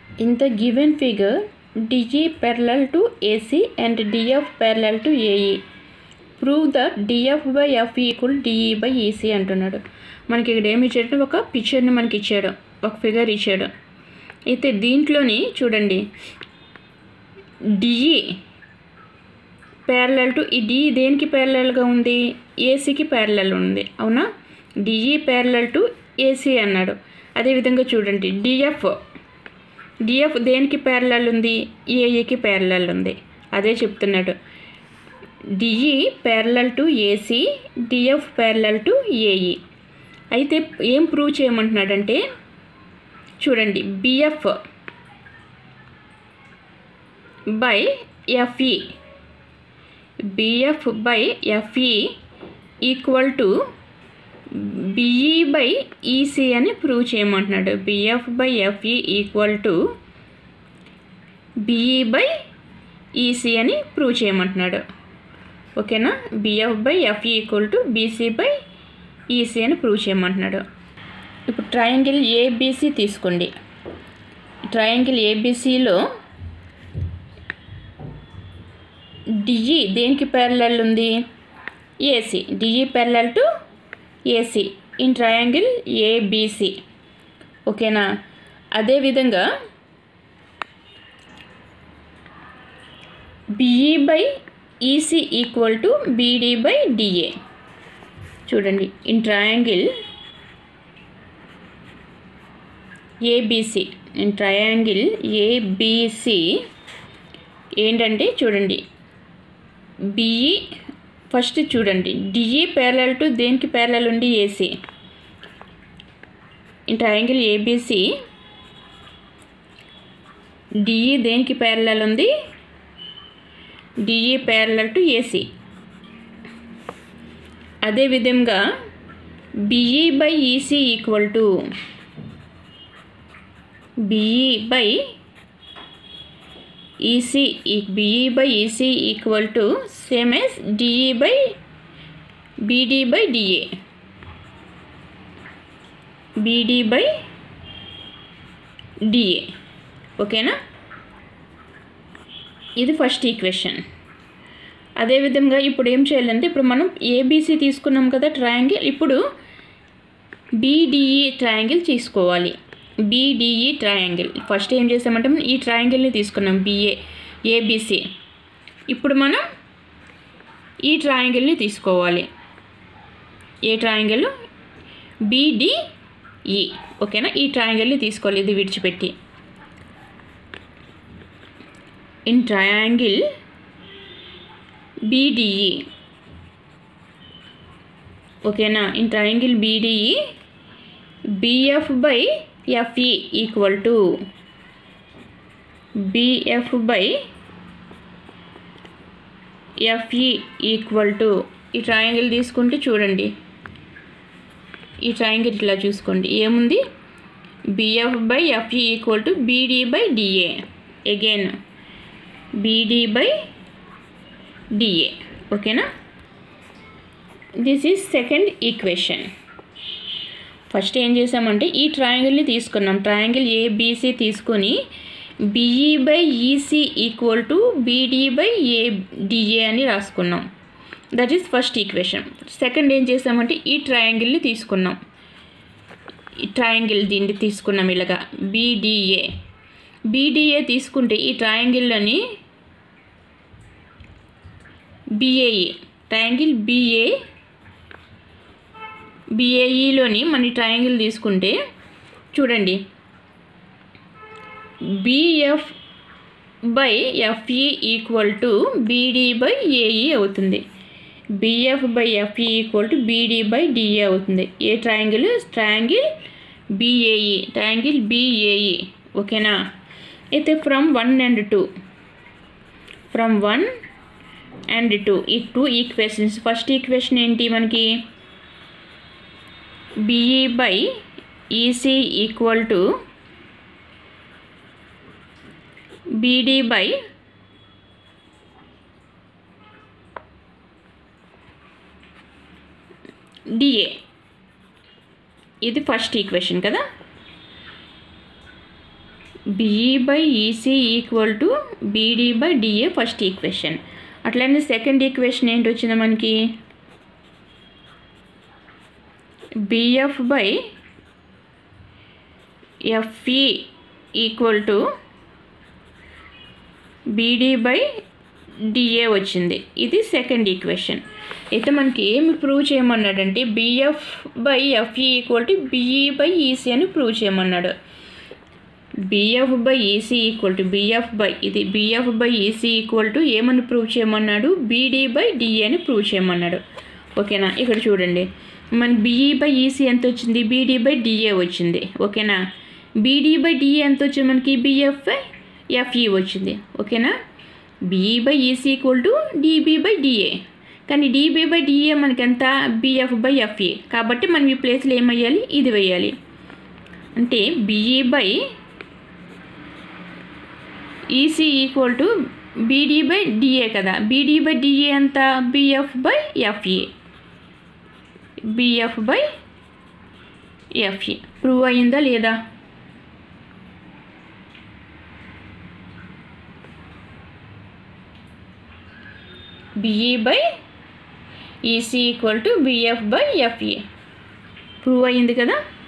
In the given figure, DG parallel to AC and DF parallel to AE. Prove that DF by F equal DE by EC అంటున్నాడు మనకి ఇక్కడ ఏమి ఇచ్చాడు ఒక పిక్చర్ని మనకి ఇచ్చాడు ఒక ఫిగర్ ఇచ్చాడు అయితే దీంట్లోని చూడండి DE parallel to E D దేనికి ప్యారలల్గా ఉంది ఏసీకి ప్యారలల్ ఉంది అవునా డిఈ ప్యారలల్ టు ఏసీ అన్నాడు అదేవిధంగా చూడండి డిఎఫ్ డిఎఫ్ దేనికి ప్యారలల్ ఉంది ఏఈకి ప్యారలల్ ఉంది అదే చెప్తున్నాడు DE parallel to AC DF parallel to AE అయితే ఏం ప్రూవ్ చేయమంటున్నాడంటే చూడండి BF by FE BF by FE equal to BE by EC అని ప్రూవ్ చేయమంటున్నాడు BF by FE equal to BE by EC అని ప్రూవ్ చేయమంటున్నాడు ఓకేనా BF by FE equal to BC by EC అని ప్రూవ్ చేయమంటున్నాడు ఇప్పుడు ట్రయాంగిల్ ఏబీసీ తీసుకోండి triangle ఏబీసీలో డిఈ దేనికి ప్యారలల్ ఉంది AC DE parallel to AC in triangle ABC ఓకేనా అదేవిధంగా BE by EC equal to BD by DA చూడండి in triangle ABC in triangle ABC ఏంటంటే చూడండి బిఈ ఫస్ట్ చూడండి డిఈ ప్యారలల్ టు దేనికి ప్యారలల్ ఉండి AC in triangle ABC DE దేనికి parallel ఉంది డిఈ ప్యారలల్ టు ఏసీ అదేవిధంగా BE by EC equal to BE by EC BE by EC equal to same as DE by BD by DA BD by DA ఓకేనా ఇది first equation అదేవిధంగా ఇప్పుడు ఏం చేయాలంటే ఇప్పుడు మనం ఏబీసీ తీసుకున్నాం కదా ట్రయాంగిల్ ఇప్పుడు బీడిఈ ట్రయాంగిల్ తీసుకోవాలి బీడిఈ ట్రయాంగిల్ ఫస్ట్ ఏం చేసామంటే మనం ఈ ట్రయాంగిల్ని తీసుకున్నాం బిఏ ఏబీసీ ఇప్పుడు మనం ఈ ట్రయాంగిల్ని తీసుకోవాలి ఏ ట్రయాంగిల్ బీడిఈ ఓకేనా ఈ ట్రయాంగిల్ని తీసుకోవాలి ఇది విడిచిపెట్టి ఇన్ ట్రయాంగిల్ బీడిఈ ఓకేనా in triangle BDE BF by FE equal to BF by FE equal to ఈ ట్రయాంగిల్ తీసుకుంటే చూడండి ఈ ట్రయాంగిల్ ఇట్లా చూసుకోండి ఏముంది BF by FE equal to BD by DA again BD by DA ఓకేనా this is second equation first ఏం చేసామంటే ఈ ట్రయాంగిల్ని తీసుకున్నాం ట్రయాంగిల్ ఏబీసీ తీసుకొని BE by EC equal to BD by A DA అని రాసుకున్నాం that is first equation second ఏం చేసామంటే ఈ ట్రయాంగిల్ని తీసుకున్నాం ఈ ట్రయాంగిల్ దీన్ని తీసుకున్నాం ఇలాగా బీడిఏ బీడిఏ తీసుకుంటే ఈ ట్రయాంగిల్లోని బిఏఈ ట్రయాంగిల్ బిఏ బిఏఈలోని మన ట్రయాంగిల్ తీసుకుంటే చూడండి BF by FE equal to BD by AE అవుతుంది BF by FE equal to BD by DA అవుతుంది ఏ triangle triangle BAE triangle BAE ఓకేనా అయితే from one and two from one and two ఈ టూ ఈక్వేషన్స్ ఫస్ట్ ఈక్వేషన్ ఏంటి మనకి BE by EC equal to BD by DA ఇది first equation కదా BE by EC equal to BD by DA first equation అట్లనే second equation ఏంటి వచ్చింది మనకి BF by FE equal to BD by DA వచ్చింది ఇది సెకండ్ ఈక్వేషన్ అయితే మనకి ఏమి ప్రూవ్ చేయమన్నాడంటే BF by FE equal to BE by EC అని ప్రూవ్ చేయమన్నాడు BF by EC equal to BF by ఇది BF by EC equal to ఏమని ప్రూవ్ చేయమన్నాడు బీడీ బై డిఏ అని ప్రూవ్ చేయమన్నాడు ఓకేనా ఇక్కడ చూడండి మన బిఈ బై ఈసీ ఎంత వచ్చింది బీడీ బై డిఏ వచ్చింది ఓకేనా బీడీ బై డిఏ ఎంత వచ్చింది మనకి బిఎఫ్ బై ఎఫ్ఈ వచ్చింది ఓకేనా BE by EC equal to DB by DA కానీ డిబి బై డిఏ మనకి ఎంత బిఎఫ్ బై ఎఫ్ఈ కాబట్టి మనం ఈ ప్లేస్లో ఏం వేయాలి ఇది వేయాలి అంటే BE by EC equal to BD by DA కదా బీడీ బై డిఏ ఎంత BF by FE BF by FE prove అయిందా లేదా BE by EC equal to BF by FE prove అయింది కదా